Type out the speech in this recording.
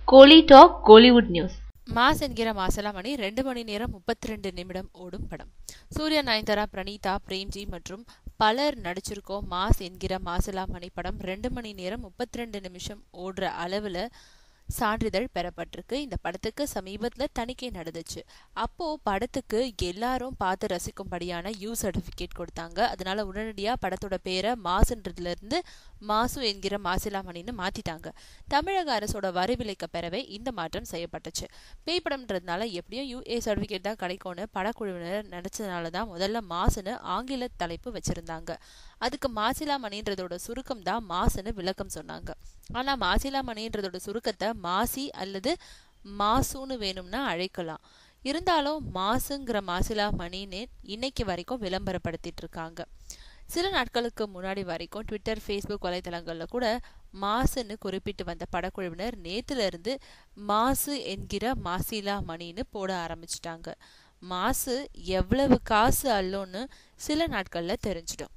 கோலி talk Kollywood news mass என்கிற மாசலா மணி ரெண்டு மணி நேரம் முப்பத்தி ரெண்டு நிமிடம் ஓடும் படம் சூர்யா நயன்தாரா பிரணீதா பிரேம்ஜி மற்றும் பலர் நடிச்சிருக்கோம் மாஸ் என்கிற மாசலா மணி படம் ரெண்டு மணி நேரம் முப்பத்தி ரெண்டு நிமிஷம் ஓடுற அளவில் சான்றிதழ் பெறப்பட்டிருக்கு இந்த படத்துக்கு சமீபத்தில் தணிக்கை நடந்துச்சு அப்போ படத்துக்கு எல்லாரும் பார்த்து ரசிக்கும்படியான யூ சர்டிஃபிகேட் கொடுத்தாங்க அதனால உடனடியாக படத்தோட பேரை மாசுன்றதுல இருந்து மாசு என்கிற மாசிலாமணின்னு மாத்திட்டாங்க தமிழக அரசோட வரி விலைக்க பெறவே இந்த மாற்றம் செய்யப்பட்டுச்சு பேய் படம்ன்றதுனால எப்படியும் யூஏ சர்டிஃபிகேட் தான் கிடைக்கும்னு படக்குழுவினர் நினைச்சதுனால தான் முதல்ல மாசுன்னு ஆங்கில தலைப்பு வச்சிருந்தாங்க அதுக்கு மாசிலாமணின்றதோட சுருக்கம் தான் மாசுன்னு விளக்கம் சொன்னாங்க ஆனா மாசிலாமணின்றதோட சுருக்கத்தை மாசி அல்லது மாசுன்னு வேணும்னா அழைக்கலாம் இருந்தாலும் மாசுங்கிற மாசிலா மணின்னு இன்னைக்கு வரைக்கும் விளம்பரப்படுத்திட்டு இருக்காங்க சில நாட்களுக்கு முன்னாடி வரைக்கும் ட்விட்டர் ஃபேஸ்புக் வலைதளங்களில் கூட மாசுன்னு குறிப்பிட்டு வந்த படக்குழுவினர் நேத்துல இருந்து மாசு என்கிற மாசிலா மணின்னு போட ஆரம்பிச்சிட்டாங்க மாசு எவ்வளவு காசு அல்லோன்னு சில நாட்கள்ல தெரிஞ்சிடும்